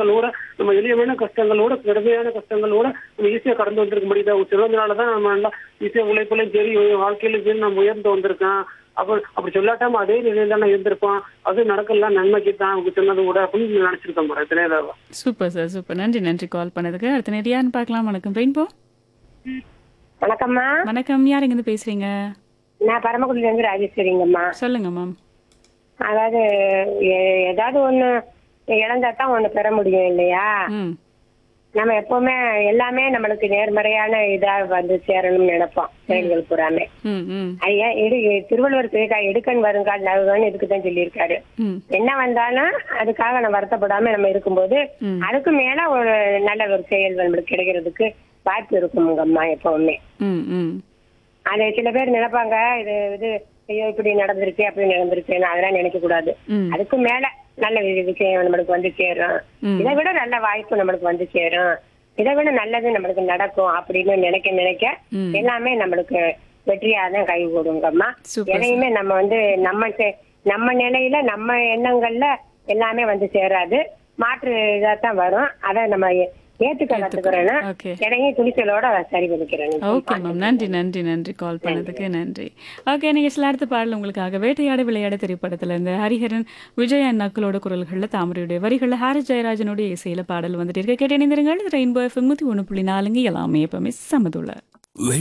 கஷ்டங்களோட நம்ம எளியமான கஷ்டங்களோட கடுமையான கஷ்டங்களோட நம்ம ஈஸியா கடந்து வந்திருக்க முடியுது அவங்க சிறந்தனால தான் நம்ம நல்லா ஈஸியா உழைப்புலையும் சரி வாழ்க்கையிலும் சரி நம்ம உயர்ந்து வந்திருக்கோம் அப்ப அப்படி சொல்லாட்டாம அதே நிலையில தான் இருந்திருப்போம் அது நடக்கலாம் நன்மைக்கு தான் அவங்க சொன்னது கூட அப்படின்னு நினைச்சிருக்கோம் மேடம் இத்தனை தடவை. சூப்பர் சார் சூப்பர் நன்றி நன்றி கால் பண்ணதுக்கு அடுத்த நேரம் பார்க்கலாம் வணக்கம் ரெயின்போ வணக்கம்மா வணக்கம் யார் இருந்து பேசுறீங்க நான் பரமக்குடியில இருந்து ராஜேஸ்வரிங்கம்மா சொல்லுங்க மேம் அதாவது எ- ஏதாவது ஒண்ணு இழந்தா தான் ஒண்ணு பெற முடியும் இல்லையா ம் நம்ம எப்பவுமே எல்லாமே நம்மளுக்கு நேர்மறையான இதா வந்து சேரணும்னு நினைப்போம் செயல்கள் பூராமே ம் ம் ஐயா எடு திருவள்ளுவர் சொல்லியிருக்கா எடுக்கன் வருங்கால் நல்வன் இதுக்கு தான் சொல்லியிருக்காரு ம் என்ன வந்தாலும் அதுக்காக நம்ம வருத்தப்படாம நம்ம இருக்கும்போது ம். அதுக்கு மேல ஒரு நல்ல ஒரு செயல் நம்மளுக்கு கிடைக்கிறதுக்கு வாய்ப்பு இருக்குமுங்கம்மா எப்பவுமே ம் ம் அது சில பேர் நினைப்பாங்க இது இது ஐயோ இப்படி நடந்திருக்கு அப்படி நடந்திருக்குன்னு அதெல்லாம் நினைக்க கூடாது ம் அதுக்கு மேல நல்ல வி- விஷயம் நம்மளுக்கு வந்து சேரும் ம். இதை விட நல்ல வாய்ப்பு நம்மளுக்கு வந்து சேரும் இதை விட நல்லது நம்மளுக்கு நடக்கும் அப்படின்னு நினைக்க நினைக்க ம். எல்லாமே நம்மளுக்கு வெற்றியா தான் கை கூடுங்கம்மா Super, எதையுமே நம்ம வந்து நம்ம செ- நம்ம நிலையில நம்ம எண்ணங்கள்ல எல்லாமே வந்து சேராது மாற்று இதா தான் வரும் அதை நம்ம ஏ- ஏத்துக்க கத்துக்கிறேன்னா ஓகே எதையும் துணிச்சலோட சரி பண்ணிக்கிறேன் ஓகே மேம் நன்றி நன்றி நன்றி கால் பண்ணதுக்கு நன்றி ஓகே நீங்கள் சில அடுத்த பாடல் உங்களுக்காக வேட்டையாட விளையாட திரைப்படத்துல இருந்து ஹரிஹரன் விஜய் அண்ணாக்களோட குரல்களில் தாமரையுடைய வரிகளில் ஹாரிஸ் ஜெயராஜனுடைய இசையில பாடல் வந்துட்டு இருக்க கேட்டு இணைந்திருங்கள் ரெயின்போ எஃப்எம் நூற்றி ஒன்று புள்ளி நாலுங்க எல்லாமே எப்பவுமே சமதுள்ள